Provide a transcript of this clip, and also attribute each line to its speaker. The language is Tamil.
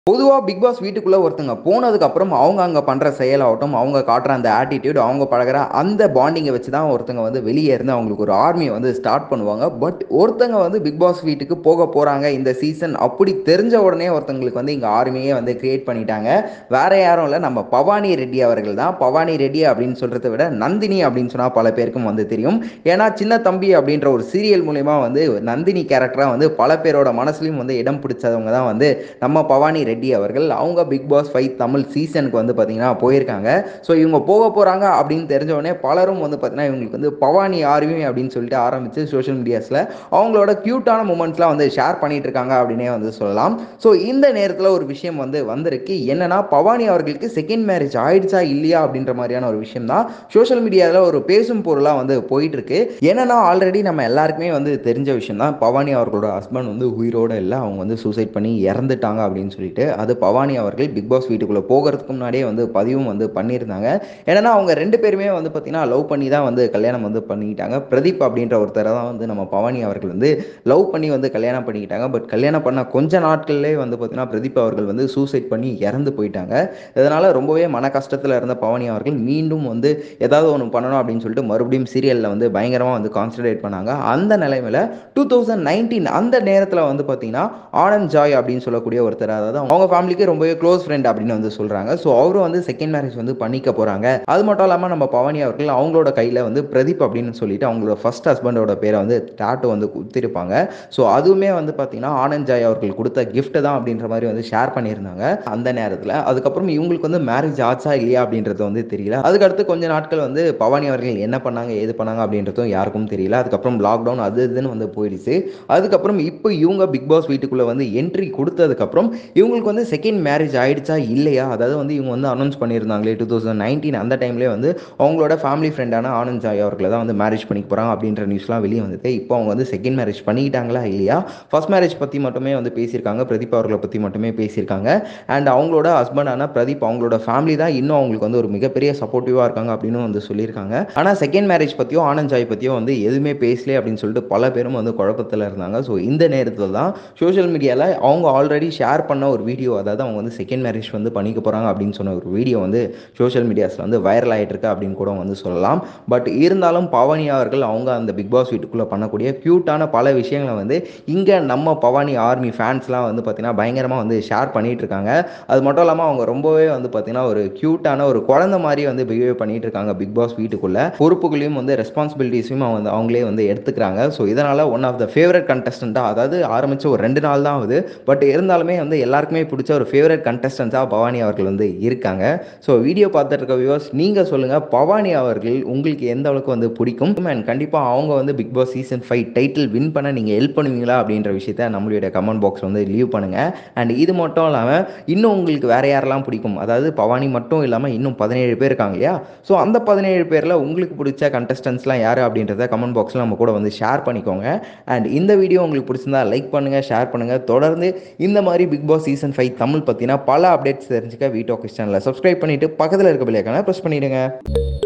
Speaker 1: பொதுவாக பிக் பாஸ் வீட்டுக்குள்ளே ஒருத்தங்க போனதுக்கப்புறம் அவங்க அங்கே பண்ணுற செயலாகட்டும் அவங்க காட்டுற அந்த ஆட்டிடியூட் அவங்க பழகுற அந்த பாண்டிங்கை வச்சு தான் ஒருத்தங்க வந்து வெளியே இருந்து அவங்களுக்கு ஒரு ஆர்மியை வந்து ஸ்டார்ட் பண்ணுவாங்க பட் ஒருத்தங்க வந்து பிக் பாஸ் வீட்டுக்கு போக போகிறாங்க இந்த சீசன் அப்படி தெரிஞ்ச உடனே ஒருத்தங்களுக்கு வந்து இங்கே ஆர்மியே வந்து கிரியேட் பண்ணிட்டாங்க வேற யாரும் இல்லை நம்ம பவானி ரெட்டி அவர்கள் தான் பவானி ரெட்டி அப்படின்னு சொல்கிறத விட நந்தினி அப்படின்னு சொன்னால் பல பேருக்கும் வந்து தெரியும் ஏன்னா சின்ன தம்பி அப்படின்ற ஒரு சீரியல் மூலயமா வந்து நந்தினி கேரக்டராக வந்து பல பேரோட மனசுலையும் வந்து இடம் பிடிச்சவங்க தான் வந்து நம்ம பவானி ரெட்டி அவர்கள் அவங்க பிக் பாஸ் ஃபைவ் தமிழ் சீசனுக்கு வந்து பார்த்தீங்கன்னா போயிருக்காங்க ஸோ இவங்க போக போகிறாங்க அப்படின்னு தெரிஞ்ச உடனே பலரும் வந்து பார்த்தீங்கன்னா இவங்களுக்கு வந்து பவானி ஆர்வி அப்படின்னு சொல்லிட்டு ஆரம்பித்து சோஷியல் மீடியாஸில் அவங்களோட க்யூட்டான மூமெண்ட்ஸ்லாம் வந்து ஷேர் பண்ணிட்டு இருக்காங்க அப்படின்னே வந்து சொல்லலாம் ஸோ இந்த நேரத்தில் ஒரு விஷயம் வந்து வந்திருக்கு என்னன்னா பவானி அவர்களுக்கு செகண்ட் மேரேஜ் ஆயிடுச்சா இல்லையா அப்படின்ற மாதிரியான ஒரு விஷயம் தான் சோஷியல் மீடியாவில் ஒரு பேசும் பொருளாக வந்து போயிட்டு இருக்கு என்னன்னா ஆல்ரெடி நம்ம எல்லாருக்குமே வந்து தெரிஞ்ச விஷயம் தான் பவானி அவர்களோட ஹஸ்பண்ட் வந்து உயிரோட இல்லை அவங்க வந்து சூசைட் பண்ணி இறந்துட்டாங்க அப்படின்னு சொல்லிட்டு அது பவானி அவர்கள் பிக் பாஸ் வீட்டுக்குள்ளே போகிறதுக்கு முன்னாடியே வந்து பதிவும் வந்து பண்ணியிருந்தாங்க ஏன்னா அவங்க ரெண்டு பேருமே வந்து பார்த்தீங்கன்னா லவ் பண்ணி தான் வந்து கல்யாணம் வந்து பண்ணிக்கிட்டாங்க பிரதீப் அப்படின்ற ஒருத்தரை தான் வந்து நம்ம பவானி அவர்கள் வந்து லவ் பண்ணி வந்து கல்யாணம் பண்ணிக்கிட்டாங்க பட் கல்யாணம் பண்ண கொஞ்ச நாட்கள்லேயே வந்து பார்த்தீங்கன்னா பிரதீப் அவர்கள் வந்து சூசைட் பண்ணி இறந்து போயிட்டாங்க இதனால் ரொம்பவே மன கஷ்டத்தில் இருந்த பவானி அவர்கள் மீண்டும் வந்து ஏதாவது ஒன்று பண்ணணும் அப்படின்னு சொல்லிட்டு மறுபடியும் சீரியலில் வந்து பயங்கரமாக வந்து கான்சன்ட்ரேட் பண்ணாங்க அந்த நிலைமையில் டூ தௌசண்ட் நைன்டீன் அந்த நேரத்தில் வந்து பார்த்தீங்கன்னா ஆனந்த் ஜாய் அப்படின்னு சொல்லக்கூடிய ஒருத்தர் அதாவது அவங்க ஃபேமிலிக்கு ரொம்பவே க்ளோஸ் ஃப்ரெண்ட் அப்படின்னு வந்து சொல்கிறாங்க ஸோ அவரும் வந்து செகண்ட் மேரேஜ் வந்து பண்ணிக்க போகிறாங்க அது மட்டும் இல்லாமல் நம்ம பவானி அவர்கள் அவங்களோட கையில் வந்து பிரதீப் அப்படின்னு சொல்லிட்டு அவங்களோட ஃபர்ஸ்ட் ஹஸ்பண்டோட பேரை வந்து டாட்டு வந்து கொடுத்திருப்பாங்க ஸோ அதுவுமே வந்து பார்த்தீங்கன்னா ஆனந்த் ஜாய் அவர்கள் கொடுத்த gift தான் அப்படின்ற மாதிரி வந்து ஷேர் பண்ணியிருந்தாங்க அந்த நேரத்தில் அதுக்கப்புறம் இவங்களுக்கு வந்து மேரேஜ் ஆச்சா இல்லையா அப்படின்றது வந்து தெரியல அதுக்கடுத்து கொஞ்ச நாட்கள் வந்து பவானி அவர்கள் என்ன பண்ணாங்க ஏது பண்ணாங்க அப்படின்றதும் யாருக்கும் தெரியல அதுக்கப்புறம் லாக்டவுன் அது இதுன்னு வந்து போயிடுச்சு அதுக்கப்புறம் இப்போ இவங்க பிக் பாஸ் வீட்டுக்குள்ளே வந்து என்ட்ரி கொடுத்ததுக்கப்புறம் இவங்களுக்கு வந்து செகண்ட் மேரேஜ் ஆயிடுச்சா இல்லையா அதாவது வந்து இவங்க வந்து அனௌன்ஸ் பண்ணியிருந்தாங்களே டூ தௌசண்ட் நைன்டீன் அந்த டைம்லேயே வந்து அவங்களோட ஃபேமிலி ஃப்ரெண்டான ஆனந்த் ஜாய் அவர்களை தான் வந்து மேரேஜ் பண்ணிக்க போகிறாங்க அப்படின்ற நியூஸ்லாம் வெளியே வந்தது இப்போ அவங்க வந்து செகண்ட் மேரேஜ் பண்ணிக்கிட்டாங்களா இல்லையா ஃபர்ஸ்ட் மேரேஜ் பற்றி மட்டுமே வந்து பேசியிருக்காங்க பிரதீப் அவர்களை பற்றி மட்டுமே பேசியிருக்காங்க அண்ட் அவங்களோட ஹஸ்பண்டான பிரதீப் அவங்களோட ஃபேமிலி தான் இன்னும் அவங்களுக்கு வந்து ஒரு மிகப்பெரிய சப்போர்ட்டிவாக இருக்காங்க அப்படின்னு வந்து சொல்லியிருக்காங்க ஆனால் செகண்ட் மேரேஜ் பற்றியோ ஆனந்த் ஜாய் பற்றியோ வந்து எதுவுமே பேசல அப்படின்னு சொல்லிட்டு பல பேரும் வந்து குழப்பத்தில் இருந்தாங்க ஸோ இந்த நேரத்தில் தான் சோஷியல் மீடியாவில் அவங்க ஆல்ரெடி ஷேர் பண்ண ஒரு வீடியோ அதாவது அவங்க வந்து செகண்ட் மேரேஜ் வந்து பண்ணிக்க போகிறாங்க அப்படின்னு சொன்ன ஒரு வீடியோ வந்து சோஷியல் மீடியாஸில் வந்து வைரல் ஆகிட்டு இருக்கு அப்படின்னு கூட வந்து சொல்லலாம் பட் இருந்தாலும் பவானி அவர்கள் அவங்க அந்த பிக் பாஸ் வீட்டுக்குள்ளே பண்ணக்கூடிய க்யூட்டான பல விஷயங்களை வந்து இங்கே நம்ம பவானி ஆர்மி ஃபேன்ஸ்லாம் வந்து பார்த்திங்கன்னா பயங்கரமாக வந்து ஷேர் பண்ணிட்டு இருக்காங்க அது மட்டும் இல்லாமல் அவங்க ரொம்பவே வந்து பார்த்திங்கன்னா ஒரு க்யூட்டான ஒரு குழந்தை மாதிரி வந்து பிஹேவ் பண்ணிட்டு இருக்காங்க பிக் பாஸ் வீட்டுக்குள்ளே பொறுப்புகளையும் வந்து ரெஸ்பான்சிபிலிட்டிஸையும் அவங்க வந்து அவங்களே வந்து எடுத்துக்கிறாங்க ஸோ இதனால் ஒன் ஆஃப் த ஃபேவரட் கண்டஸ்டண்ட்டாக அதாவது ஆரம்பித்த ஒரு ரெண்டு நாள் தான் ஆகுது பட் இருந்தாலுமே வந்து எல்லாருக்குமே பிடிச்ச ஒரு ஃபேவரட் கண்டஸ்டன்ஸாக பவானி அவர்கள் வந்து இருக்காங்க ஸோ வீடியோ பார்த்துட்டு இருக்க வியூவர்ஸ் நீங்கள் சொல்லுங்கள் பவானி அவர்கள் உங்களுக்கு எந்த அளவுக்கு வந்து பிடிக்கும் அண்ட் கண்டிப்பாக அவங்க வந்து Bigg Boss season five title win பண்ண நீங்கள் ஹெல்ப் பண்ணுவீங்களா அப்படின்ற விஷயத்த நம்மளுடைய கமெண்ட் பாக்ஸ் வந்து லீவ் பண்ணுங்கள் அண்ட் இது மட்டும் இல்லாமல் இன்னும் உங்களுக்கு வேறு யாரெல்லாம் பிடிக்கும் அதாவது பவானி மட்டும் இல்லாமல் இன்னும் பதினேழு பேர் இருக்காங்க இல்லையா ஸோ அந்த பதினேழு பேரில் உங்களுக்கு பிடிச்ச கண்டஸ்டன்ஸ்லாம் யார் அப்படின்றத கமெண்ட் பாக்ஸில் நம்ம கூட வந்து ஷேர் பண்ணிக்கோங்க அண்ட் இந்த வீடியோ உங்களுக்கு பிடிச்சிருந்தா லைக் பண்ணுங்கள் ஷேர் பண்ணுங்கள் தொடர்ந்து இந்த மாதிரி Bigg Boss season five Tamil பற்றினா பல அப்டேட்ஸ் தெரிஞ்சுக்க வீட்டோ கிறிஸ்டனில் சப்ஸ்கிரைப் பண்ணிவிட்டு பக்கத்தில் இருக்க பிள்ளைக்கான ப்ரெஸ் பண்ணிவிடுங்க